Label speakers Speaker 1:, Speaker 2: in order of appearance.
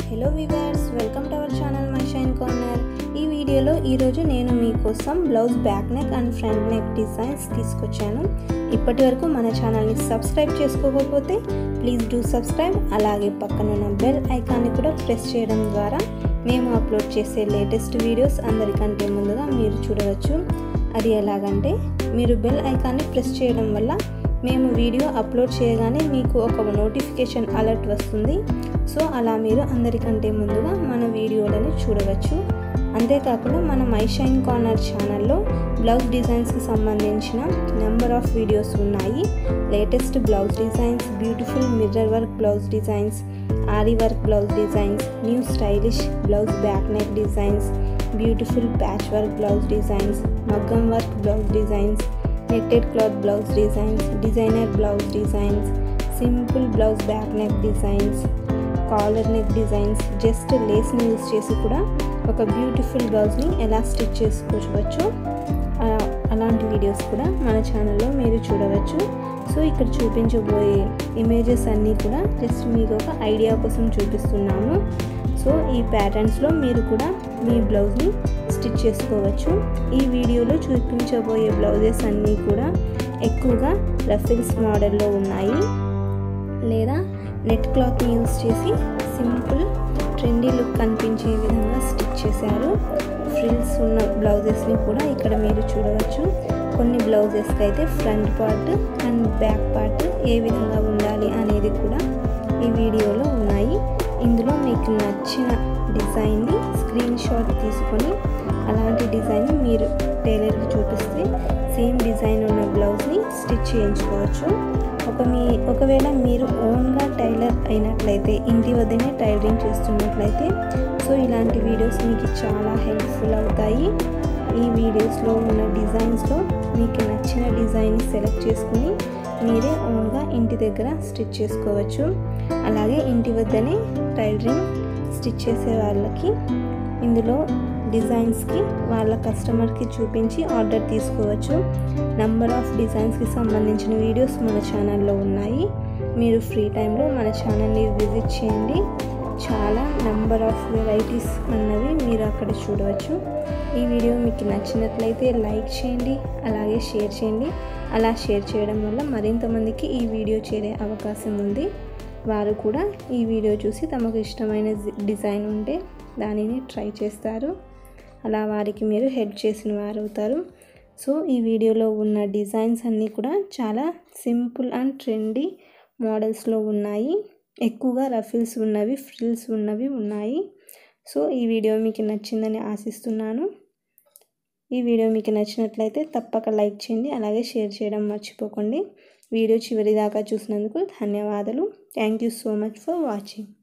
Speaker 1: hello viewers welcome to our channel my shine corner ఈ వీడియోలో ఈరోజు నేను మీకోసం blouse back neck and front neck designs తీసుకొచ్చాను ఇప్పటి వరకు మన ఛానల్ని సబ్స్క్రైబ్ చేసుకోకపోతే ప్లీజ్ డూ సబ్స్క్రైబ్ అలాగే పక్కన ఉన్న బెల్ ఐకాన్ని కూడా ప్రెస్ చేయడం ద్వారా మేము అప్లోడ్ చేసే లేటెస్ట్ వీడియోస్ అందరికంటే ముందుగా మీరు చూడవచ్చు అది ఎలాగంటే మీరు బెల్ ఐకాన్ని ప్రెస్ చేయడం వల్ల మేము వీడియో అప్లోడ్ చేయగానే మీకు ఒక నోటిఫికేషన్ అలర్ట్ వస్తుంది సో అలా మీరు అందరికంటే ముందుగా మన వీడియోలని చూడవచ్చు అంతేకాకుండా మన మై షైన్ కార్నర్ ఛానల్లో బ్లౌజ్ డిజైన్స్కి సంబంధించిన నెంబర్ ఆఫ్ వీడియోస్ ఉన్నాయి latest blouse designs beautiful mirror work blouse designs aari work blouse designs new stylish blouse back neck designs beautiful patch work blouse designs మగ్గం work blouse designs netted cloth blouse designs designer blouse designs simple blouse back neck designs collar neck designs just లేస్ని use చేసి కూడా ఒక beautiful బ్లౌజ్ని ఎలా stitch చేసుకోవచ్చు అలాంటి videos కూడా మన ఛానల్లో మీరు చూడవచ్చు సో ఇక్కడ చూపించబోయే ఇమేజెస్ అన్నీ కూడా జస్ట్ మీకు ఒక ఐడియా కోసం చూపిస్తున్నాము సో ఈ ప్యాటర్న్స్లో మీరు కూడా మీ బ్లౌజ్ని స్టిచ్ చేసుకోవచ్చు ఈ వీడియోలో చూపించబోయే బ్లౌజెస్ అన్నీ కూడా ఎక్కువగా రఫిల్స్ మోడల్లో ఉన్నాయి లేదా నెట్ క్లాత్ని యూస్ చేసి సింపుల్ ట్రెండీ లుక్ కనిపించే విధంగా స్టిచ్ చేశారు ఫ్రిల్స్ ఉన్న బ్లౌజెస్ని కూడా ఇక్కడ మీరు చూడవచ్చు కొన్ని బ్లౌజెస్కి అయితే front part and back part ఏ విధంగా ఉండాలి అనేది కూడా ఈ వీడియోలో ఉన్నాయి ఇందులో మీకు నచ్చిన డిజైన్ని స్క్రీన్ షాట్ తీసుకొని అలాంటి డిజైన్ని మీరు టైలర్కి చూపిస్తే సేమ్ డిజైన్ ఉన్న బ్లౌజ్ని స్టిచ్ చేయించుకోవచ్చు ఒక మీ ఒకవేళ మీరు ఓన్గా టైలర్ అయినట్లయితే ఇంటి వద్దనే టైలరింగ్ చేస్తున్నట్లయితే సో ఇలాంటి వీడియోస్ మీకు చాలా హెల్ప్ఫుల్ అవుతాయి ఈ వీడియోస్లో ఉన్న డిజైన్స్లో మీకు నచ్చిన డిజైన్ సెలెక్ట్ చేసుకుని మీరే ఓన్గా ఇంటి దగ్గర స్టిచ్ చేసుకోవచ్చు అలాగే ఇంటి వద్దనే టైలరింగ్ స్టిచ్ చేసే వాళ్ళకి ఇందులో డిజైన్స్కి వాళ్ళ కస్టమర్కి చూపించి ఆర్డర్ తీసుకోవచ్చు నంబర్ ఆఫ్ డిజైన్స్కి సంబంధించిన వీడియోస్ మన ఛానల్లో ఉన్నాయి మీరు ఫ్రీ టైంలో మన ఛానల్ని విజిట్ చేయండి చాలా నెంబర్ ఆఫ్ వెరైటీస్ అన్నవి మీరు అక్కడ చూడవచ్చు ఈ వీడియో మీకు నచ్చినట్లయితే లైక్ చేయండి అలాగే షేర్ చేయండి అలా షేర్ చేయడం వల్ల మరింత మందికి ఈ వీడియో చేరే అవకాశం ఉంది వారు కూడా ఈ వీడియో చూసి తమకు ఇష్టమైన డిజైన్ ఉంటే దానిని ట్రై చేస్తారు అలా వారికి మీరు హెల్ప్ చేసిన వారు అవుతారు సో ఈ వీడియోలో ఉన్న డిజైన్స్ అన్నీ కూడా చాలా సింపుల్ అండ్ ట్రెండీ మోడల్స్లో ఉన్నాయి ఎక్కువగా రఫిల్స్ ఉన్నవి ఫ్రిల్స్ ఉన్నవి ఉన్నాయి సో ఈ వీడియో మీకు నచ్చిందని ఆశిస్తున్నాను ఈ వీడియో మీకు నచ్చినట్లయితే తప్పక లైక్ చేయండి అలాగే షేర్ చేయడం మర్చిపోకండి వీడియో చివరి దాకా చూసినందుకు ధన్యవాదాలు thank you so much for watching